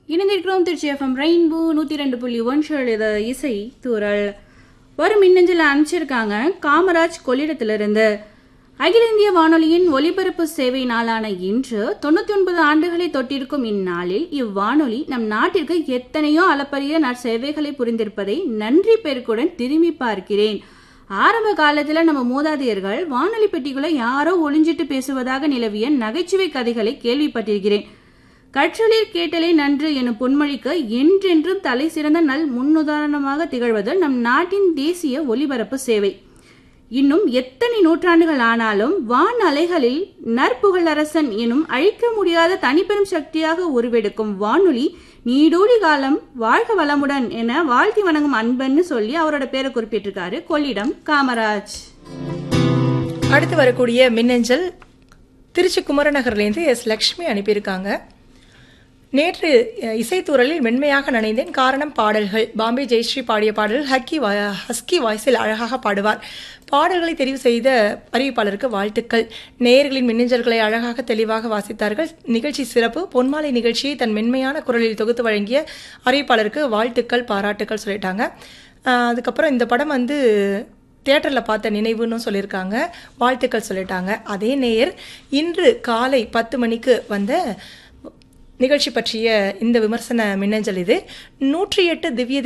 இணைந்திருக்கிறோம் Trichy FM rainbow நூற்றி ரெண்டு புள்ளி ஒன்று இது இசை தூரல் ஒரு மின்னஞ்சல் அனுப்பிச்சிருக்காங்க காமராஜ் கொள்ளிடத்திலிருந்து அகில இந்திய வானொலியின் ஒலிபரப்பு சேவை நாளான இன்று தொண்ணூத்தி ஒன்பது ஆண்டுகளை தொட்டிருக்கும் இந்நாளில் இவ்வானொலி நம் நாட்டிற்கு எத்தனையோ அளப்பரிய நற்சேவைகளை புரிந்திருப்பதை நன்றி பெருக்குடன் திரும்பி பார்க்கிறேன் ஆரம்ப காலத்துல நம்ம மூதாதையர்கள் வானொலி பெட்டிக்குள்ள யாரோ ஒளிஞ்சிட்டு பேசுவதாக நிலவிய நகைச்சுவை கதைகளை கேள்விப்பட்டிருக்கிறேன் கற்றலில் கேட்டலே நன்று எனும் பொன்மொழிக்கு என்றென்றும் தலை சிறந்த நல் முன்னுதாரணமாக திகழ்வது நம் நாட்டின் தேசிய ஒலிபரப்பு சேவை இன்னும் எத்தனை நூற்றாண்டுகள் ஆனாலும் வான் அலைகளில் நற்புகழரசன் எனும் அழிக்க முடியாத தனிப்பெரும் சக்தியாக உருவெடுக்கும் வானொலி நீடூழி காலம் வாழ்க வளமுடன் என வாழ்த்தி வணங்கும் அன்பன்னு சொல்லி அவரோட பேரை குறிப்பிட்டிருக்காரு கொள்ளிடம் காமராஜ் அடுத்து வரக்கூடிய மின்னஞ்சல் திருச்சி குமரநகர்லேருந்து எஸ் லக்ஷ்மி அனுப்பியிருக்காங்க நேற்று அஹ், இசைத்தூரலில் மென்மையாக நனைந்தேன் காரணம் பாடல்கள் பாம்பே ஜெயஸ்ரீ பாடிய பாடல்கள் ஹக்கி வா ஹஸ்கி வாய்ஸில் அழகாக பாடுவார் பாடல்களை தெரிவு செய்த அறிவிப்பாளருக்கு வாழ்த்துக்கள் நேயர்களின் மின்னஞ்சல்களை அழகாக தெளிவாக வாசித்தார்கள் நிகழ்ச்சி சிறப்பு பொன்மாலை நிகழ்ச்சியை தன் மென்மையான குரலில் தொகுத்து வழங்கிய அறிவிப்பாளருக்கு வாழ்த்துக்கள் பாராட்டுக்கள் சொல்லிட்டாங்க அஹ், அதுக்கப்புறம் இந்த படம் வந்து தியேட்டரில் பார்த்த நினைவுன்னு சொல்லியிருக்காங்க வாழ்த்துக்கள் சொல்லிட்டாங்க அதே நேயர் இன்று காலை பத்து மணிக்கு வந்த நிகழ்ச்சி பற்றிய இந்த விமர்சன மின்னஞ்சல் இது நூற்றி எட்டு திவ்ய